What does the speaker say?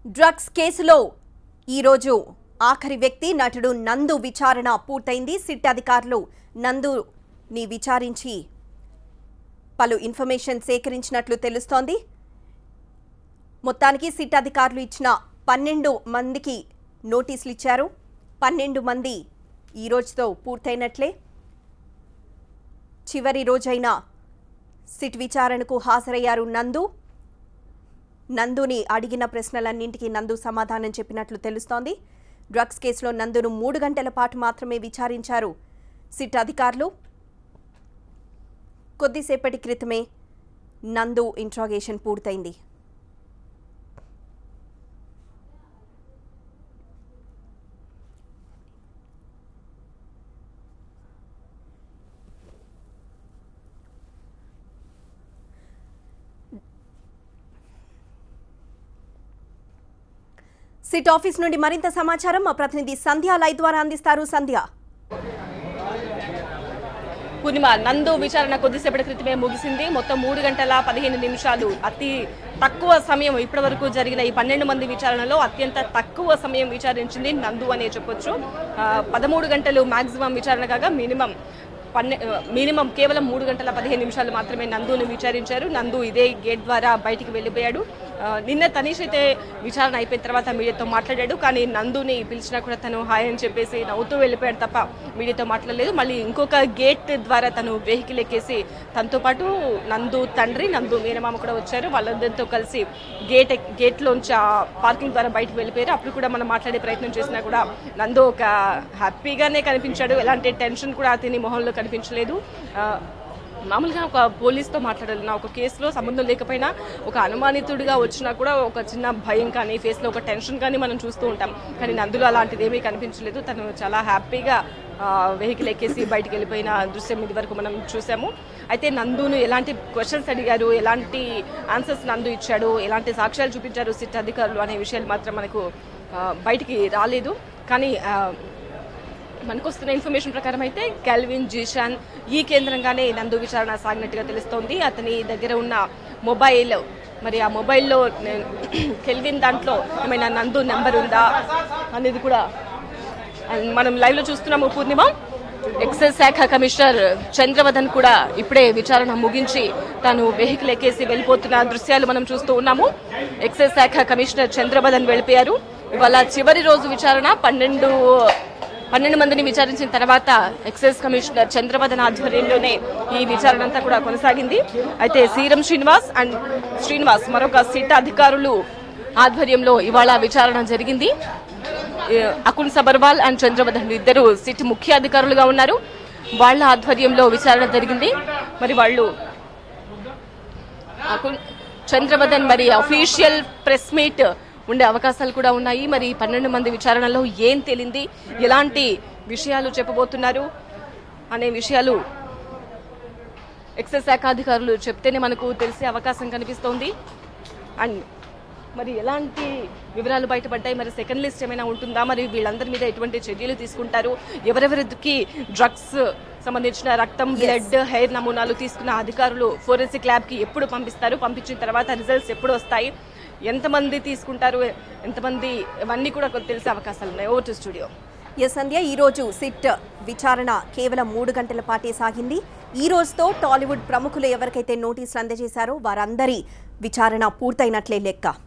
drugs కేసులో ఈరోజు ఆఖరి వ్యక్తి నటుడు నందు విచారణ పూర్తయింది సిట్ అధికారులు నందుని విచారించి పలు ఇన్ఫర్మేషన్ సేకరించినట్లు తెలుస్తోంది మొత్తానికి సిట్ అధికారులు ఇచ్చిన పన్నెండు మందికి నోటీసులు ఇచ్చారు పన్నెండు మంది ఈ రోజుతో పూర్తయినట్లే చివరి రోజైన సిట్ విచారణకు హాజరయ్యారు నందు నందుని అడిగిన ప్రశ్నలన్నింటికీ నందు సమాధానం చెప్పినట్లు తెలుస్తోంది డ్రగ్స్ కేసులో నందును మూడు గంటల పాటు మాత్రమే విచారించారు సిట్ అధికారులు కొద్దిసేపటి క్రితమే నందు ఇంట్రాగేషన్ పూర్తయింది సిట్ ఆఫీస్ నుండి మరింత సమాచారం మా ప్రతినిధి సంధ్య లైవ్ ద్వారా అందిస్తారు సంధ్య పూర్ణిమ నందు విచారణ కొద్దిసేపటి క్రితమే ముగిసింది మొత్తం మూడు గంటల పదిహేను నిమిషాలు అతి తక్కువ సమయం ఇప్పటి వరకు జరిగిన ఈ పన్నెండు మంది విచారణలో అత్యంత తక్కువ సమయం విచారించింది నందు అనే చెప్పొచ్చు ఆ, పదమూడు గంటలు మాక్సిమం విచారణ కాగా మినిమం పన్నె మినిమం కేవలం మూడు గంటల పదిహేను నిమిషాలు మాత్రమే నందుని విచారించారు నందు ఇదే గేట్ ద్వారా బయటికి వెళ్ళిపోయాడు ఆ, నిన్న తనీష్ అయితే విచారణ అయిపోయిన తర్వాత మీడియాతో మాట్లాడాడు కానీ నందుని పిలిచినా కూడా తను హాయ్ అని చెప్పేసి నవ్వుతూ వెళ్ళిపోయాడు తప్ప మీడియాతో మాట్లాడలేదు మళ్ళీ ఇంకొక గేట్ ద్వారా తను వెహికల్ ఎక్కేసి తనతో పాటు నందు తండ్రి నందు మేనమామ కూడా వచ్చారు వాళ్ళందరితో కలిసి గేట్ ఎక్- గేట్లోంచి ఆ పార్కింగ్ ద్వారా బయటకు వెళ్ళిపోయారు అప్పుడు కూడా మనం మాట్లాడే ప్రయత్నం చేసినా కూడా నందు ఒక హ్యాపీగానే కనిపించాడు ఎలాంటి టెన్షన్ కూడా అతని మొహంలో కనిపించలేదు ఆ, మామూలుగా ఒక పోలీస్తో మాట్లాడాలి నా ఒక కేసులో సంబంధం లేకపోయినా ఒక అనుమానితుడిగా వచ్చినా కూడా ఒక చిన్న భయం కానీ ఫేస్లో ఒక టెన్షన్ కానీ మనం చూస్తూ ఉంటాం కానీ నందులో అలాంటిది ఏమీ కనిపించలేదు తను చాలా హ్యాపీగా వెహికల్ ఎక్కేసి బయటికి వెళ్ళిపోయిన దృశ్యం ఇది వరకు మనం చూసాము అయితే నందును ఎలాంటి క్వశ్చన్స్ అడిగారు ఎలాంటి ఆన్సర్స్ నందు ఇచ్చాడు ఎలాంటి సాక్ష్యాలు చూపించారు సిట్ అధికారులు అనే విషయాలు మాత్రం మనకు ఆ, బయటికి రాలేదు కానీ ఆ, మనకు వస్తున్న ఇన్ఫర్మేషన్ ప్రకారం అయితే కెల్విన్ జీషాన్ ఈ కేంద్రంగానే నందు విచారణ సాగినట్టుగా తెలుస్తోంది అతని దగ్గర ఉన్న మొబైల్ మరి ఆ మొబైల్లో నే- కెల్విన్ దాంట్లో ఏమైనా నందు నెంబర్ ఉందా అనేది కూడా అండ్ మనం లైవ్లో చూస్తున్నాము పూర్ణిమ ఎక్సైజ్ శాఖ కమిషనర్ చంద్రవదన్ కూడా ఇప్పుడే విచారణ ముగించి తాను వెహికల్ ఎక్కేసి వెళ్ళిపోతున్న దృశ్యాలు మనం చూస్తూ ఉన్నాము ఎక్సైజ్ శాఖ కమిషనర్ చంద్రవదన్ వెళ్ళిపోయారు ఇవాళ చివరి రోజు విచారణ పన్నెండు పన్నెండు మందిని విచారించిన తర్వాత ఎక్సైజ్ కమిషనర్ చంద్రవదన్ ఆధ్వర్యంలోనే ఈ విచారణ అంతా కూడా కొనసాగింది అయితే సీరం శ్రీనివాస్ అండ్ శ్రీనివాస్ మరొక సిట్ అధికారులు ఆధ్వర్యంలో ఇవాళ విచారణ జరిగింది ఏ, అకున్ సబర్వాల్ అండ్ చంద్రవదన్ ఇద్దరు సిట్ ముఖ్య అధికారులుగా ఉన్నారు వాళ్ళ ఆధ్వర్యంలో విచారణ జరిగింది మరి వాళ్ళు అకున్ చంద్రవదన్ మరి అఫీషియల్ ప్రెస్ మీట్ ఉండే అవకాశాలు కూడా ఉన్నాయి మరి ఈ పన్నెండు మంది విచారణలో ఏం తేలింది ఎలాంటి విషయాలు చెప్పబోతున్నారు అనే విషయాలు ఎక్సైజ్ శాఖ అధికారులు చెప్తేనే మనకు తెలిసే అవకాశం కనిపిస్తోంది అండ్ మరి ఎలాంటి వివరాలు బయటపడ్డాయి మరి సెకండ్ లిస్ట్ ఏమైనా ఉంటుందా మరి వీళ్ళందరి మీద ఎటువంటి చర్యలు తీసుకుంటారు ఎవరెవరికి డ్రగ్స్ సంబంధించిన రక్తం బ్లడ్ హెయిర్ నమూనాలు తీసుకున్న అధికారులు ఫోరెన్సిక్ ల్యాబ్ కి ఎప్పుడు పంపిస్తారు పంపించిన తర్వాత రిజల్ట్స్ ఎప్పుడు వస్తాయి ఎంతమంది తీసుకుంటారు ఎంతమంది ఇవన్నీ కూడా కొంత తెలిసే అవకాశాలు ఉన్నాయి ఓ టు స్టూడియో ఎస్ సంధ్య ఈరోజు సిట్ విచారణ కేవలం మూడు గంటల పాటే సాగింది ఈ రోజుతో టాలీవుడ్ ప్రముఖులు ఎవరికైతే నోటీసులు అందజేశారో వారందరి విచారణ పూర్తయినట్లే లెక్క